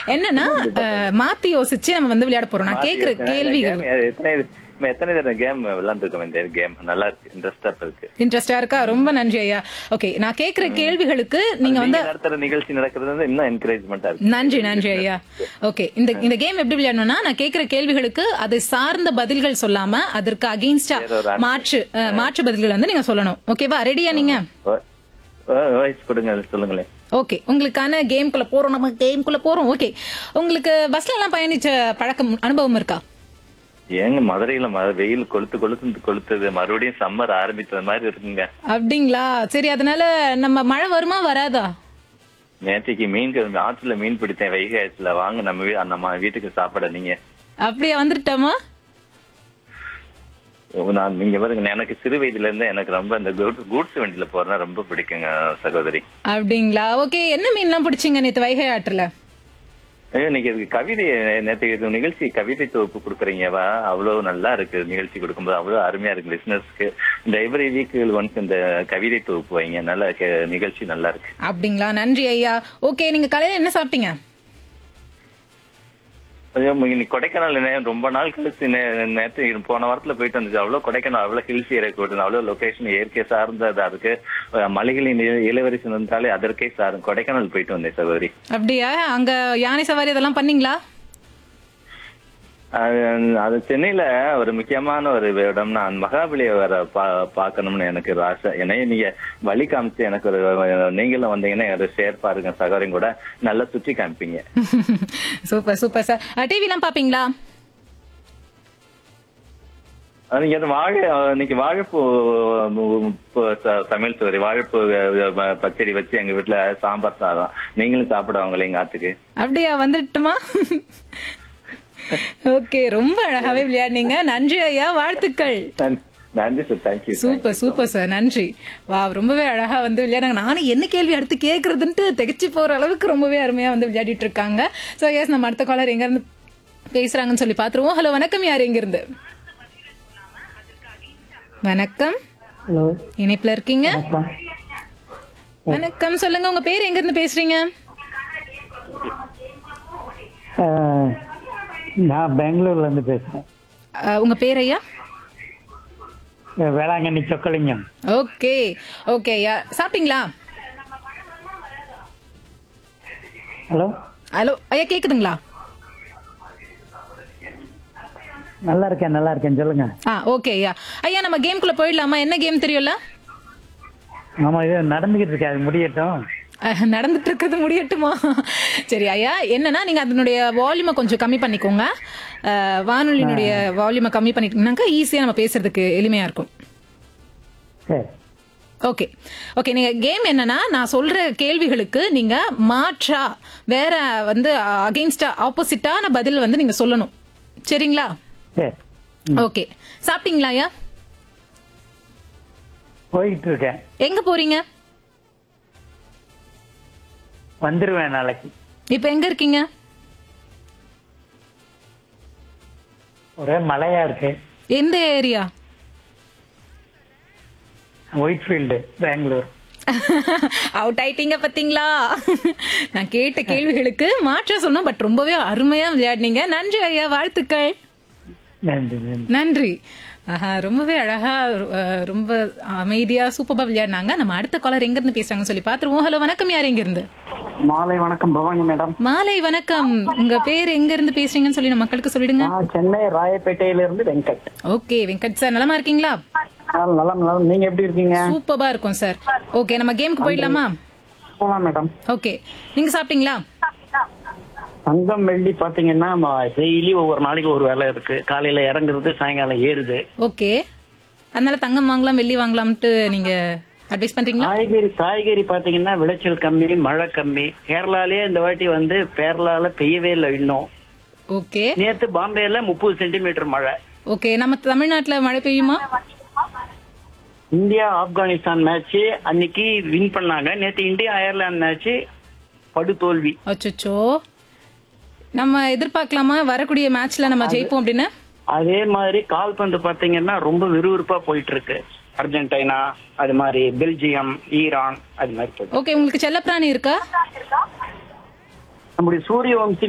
என்னன்னா அஹ், மாத்தி யோசிச்சு நம்ம வந்து விளையாட போறோம் நான் கேக்குற கேள்விகள் Game, எத்தனை நம்ம எத்தனை தடவை கேம் விளையாண்டுருக்கோம் இந்த கேம் நல்லா இருக்கு இன்ட்ரெஸ்டா இருக்கு இன்ட்ரெஸ்டா இருக்கா ரொம்ப நன்றி ஐயா ஓகே நான் கேக்குற கேள்விகளுக்கு நீங்க நீங்க வந்து நடத்துற நிகழ்ச்சி நடக்கிறது வந்து இன்னும் என்கரேஜ்மெண்டா இருக்கு நன்றி நன்றி ஐயா ஓகே இந்த இந்த கேம் எப்படி விளையாடணும்னா நான் கேக்குற கேள்விகளுக்கு அது சார்ந்த பதில்கள் சொல்லாம அதற்கு அகெயின்ஸ்டா வேற ஒரு மாற்று அஹ், மாற்று பதில்கள் வந்து நீங்க சொல்லணும் ஓகேவா ரெடியா நீங்க வாய்ஸ் கொடுங்க சொல்லுங்களேன் ஓகே உங்களுக்கான கேம்குள்ள போறோம் நம்ம கேம்குள்ள போறோம் ஓகே உங்களுக்கு பஸ்ல எல்லாம் பயணிச்ச பழக்கம் அனுபவம் இருக்கா ஏங்க மதுரையில ம- வெயில் கொளுத்து கொளுத்து கொளுத்துது மறுபடியும் சம்மர் ஆரம்பிச்சது மாதிரி இருக்குங்க அப்படிங்களா சரி அதனால நம்ம மழை வருமா வராதா நேற்றுக்கு மீன் க- ஆத்துல மீன் பிடித்தேன் வைகை ஆற்றுல வாங்க நம்ம வீ- நம்ம வீட்டுக்கு சாப்பிட நீங்க அப்படியே வந்துட்டோமா நான் நீங்க பாருங்க எனக்கு சிறு வயதுல இருந்து எனக்கு ரொம்ப இந்த கூட்ஸ் வண்டியில போறதா ரொம்ப பிடிக்குங்க சகோதரி அப்படிங்களா ஓகே என்ன மீன்லாம் பிடிச்சிங்க நேத்து வைகை ஆற்றுல ஐயோ, இன்னைக்கு இதுக்கு கவிதை நேற்று இது நிகழ்ச்சி கவிதை தொகுப்பு கொடுக்குறீங்கவா அவ்வளவு நல்லா இருக்கு நிகழ்ச்சி கொடுக்கும்போது அவ்வளவு அருமையா இருக்கு லிசனர்ஸ்க்கு இந்த எவ்ரி வீக் ஒன்ஸ் இந்த கவிதை தொகுப்பு வைங்க நல்ல கே- நிகழ்ச்சி நல்லா இருக்கு அப்படிங்களா நன்றி ஐயா ஓகே நீங்க காலையில என்ன சாப்பிட்டீங்க ஐயோ, இன்னைக்கு கொடைக்கானல் நே- ரொம்ப நாள் கழிச்சு நே- நேத்து இரு- போன வாரத்துல போயிட்டு வந்துச்சு அவ்வளவு கொடைக்கானல் அவ்வளவு ஹில்ஸ் ஏரியா போயிட்டு அவ்வளவு லொகேஷன் இயற்கை சார்ந்ததா இருக்கு அஹ் மலைகளின் இள- இளவரசி வந்தாலே அதற்கே சார் கொடைக்கானல் போயிட்டு வந்தேன் சகோதரி அப்படியா அங்க யானை சவாரி அதெல்லாம் பண்ணீங்களா அது அது சென்னையில ஒரு முக்கியமான ஒரு இடம் நான் மகாபலியை வர பா பார்க்கணும்னு எனக்கு ஒரு ஆசை ஏன்னா நீங்க வழி காமிச்சு எனக்கு ஒரு நீங்களும் வந்தீங்கன்னா ஒரு ஷேர் பாருங்க சகோதரியும் கூட நல்லா சுற்றி காமிப்பீங்க சூப்பர் சூப்பர் சார் டிவி எல்லாம் பாப்பீங்களா அது நீங்க அந்த வாழை இன்னைக்கு வாழைப்பூ பூ ச- சமையல் சோறு வாழைப்பூ அஹ், பச்சடி வச்சு எங்க வீட்டுல சாம்பார் சாதம் நீங்களும் சாப்பிடுவாங்களே எங்க ஆத்துக்கு அப்படியா வந்துட்டுமா ஓகே ரொம்ப அழகாவே விளையாடுனீங்க நன்றி ஐயா வாழ்த்துக்கள் நன்றி- நன்றி sir thank you super super sir நன்றி வா ரொம்பவே அழகா வந்து விளையாடுங்க நானும் என்ன கேள்வி அடுத்து கேக்குறதுன்ட்டு திகச்சு போற அளவுக்கு ரொம்பவே அருமையா வந்து விளையாடிட்டு இருக்காங்க சோ எஸ் நம்ம அடுத்த காலர் எங்க இருந்து பேசுறாங்கன்னு சொல்லி பாத்துருவோம் ஹலோ வணக்கம் யார் எங்க இருந்து வணக்கம் ஹலோ இணைப்புல இருக்கீங்க வணக்கம் வணக்கம் சொல்லுங்க உங்க பேர் எங்க இருந்து பேசுறீங்க அஹ், நான் பெங்களூர்ல இருந்து பேசுறேன் அஹ், உங்க பேர் ஐயா அஹ், வேளாங்கண்ணி சொக்கலிங்கம் ஓகே ஓகே ஐயா சாப்பிட்டீங்களா ஹலோ ஹலோ ஐயா கேக்குதுங்களா நல்லா இருக்கேன் நல்லா இருக்கேன் சொல்லுங்க ஆ ஓகே ஐயா ஐயா நம்ம கேம்குள்ள போயிடலாமா என்ன கேம் தெரியும்ல ஆமா இது நடந்துகிட்டு இருக்கு அது முடியட்டும் அஹ், நடந்துட்டு இருக்கிறது முடியட்டுமா சரி ஐயா என்னன்னா நீங்க அதனுடைய வால்யூமை கொஞ்சம் கம்மி பண்ணிக்கோங்க அஹ், வானொலியினுடைய வால்யூமை கம்மி பண்ணிட்டீங்கன்னாக்கா ஈஸியா நம்ம பேசுறதுக்கு எளிமையா இருக்கும் சரி ஓகே ஓகே நீங்க கேம் என்னன்னா நான் சொல்ற கேள்விகளுக்கு நீங்க மாற்றா வேற வந்து அகைன்ஸ்டா ஆப்போசிட்டான பதில் வந்து நீங்க சொல்லணும் சரிங்களா சரி ஓகே சாப்பிட்டீங்களா ஐயா போயிட்டு இருக்கேன் எங்க போறீங்க வந்துருவேன் நாளைக்கு இப்ப எங்க இருக்கீங்க ஒரே மழையா இருக்கு எந்த area Whitefield Bangalore out ஆயிட்டீங்க பாத்தீங்களா நான் கேட்ட கேள்விகளுக்கு மாற்ற சொன்னோம் பட் ரொம்பவே அருமையா விளையாடினீங்க நன்றி ஐயா வாழ்த்துக்கள் நன்றி நன்றி நன்றி ஆஹா ரொம்பவே அழகா அஹ், ரொம்ப அமைதியா சூப்பரா விளையாடினாங்க நம்ம அடுத்த காலர் எங்க இருந்து பேசுறாங்கன்னு சொல்லி பாத்துருவோம் ஹலோ வணக்கம் யார் எங்க இருந்து மாலை வணக்கம் பவானி மேடம் மாலை வணக்கம் உங்க பேர் எங்க இருந்து பேசுறீங்கன்னு சொல்லி நம்ம மக்களுக்கு சொல்லிடுங்க நான் சென்னை ராயப்பேட்டையில இருந்து வெங்கட் ஓகே வெங்கட் சார் நலமா இருக்கீங்களா ஆ, நல்லா நல்லா நீங்க எப்படி இருக்கீங்க சூப்பரா இருக்கும் சார் ஓகே நம்ம கேமுக்கு போயிடலாமா போலாம் மேடம் ஓகே நீங்க சாப்பிட்டீங்களா தங்கம் வெள்ளி பாத்தீங்கன்னா டெய்லி ஒவ்வொரு நாளைக்கு ஒரு வேலை இருக்கு காலையில இறங்குறது சாயங்காலம் ஏறுது ஓகே அதனால தங்கம் வாங்கலாம் வெள்ளி வாங்கலாம்ட்டு நீங்க அட்வைஸ் பண்றீங்களா காய்கறி காய்கறி பாத்தீங்கன்னா விளைச்சல் கம்மி மழை கம்மி கேரளாலே இந்த வாட்டி வந்து கேரளால பெய்யவே இல்லை இன்னும் ஓகே நேத்து பாம்பேல முப்பது சென்டிமீட்டர் மழை ஓகே நம்ம தமிழ்நாட்டுல மழை பெய்யுமா இந்தியா ஆப்கானிஸ்தான் மேட்ச் அன்னைக்கு வின் பண்ணாங்க நேத்து இந்தியா அயர்லாந்து மேட்ச் படு தோல்வி அச்சோ நம்ம எதிர்பார்க்கலாமா வரக்கூடிய மேட்ச்ல நம்ம ஜெயிப்போம் அப்படின்னு அதே மாதிரி கால்பந்து பாத்தீங்கன்னா ரொம்ப விறுவிறுப்பா போயிட்டு இருக்கு அர்ஜென்டினா அது மாதிரி பெல்ஜியம் ஈரான் அது மாதிரி போயிட்டு ஓகே உங்களுக்கு செல்லப்பிராணி இருக்கா நம்முடைய சூரிய வம்சி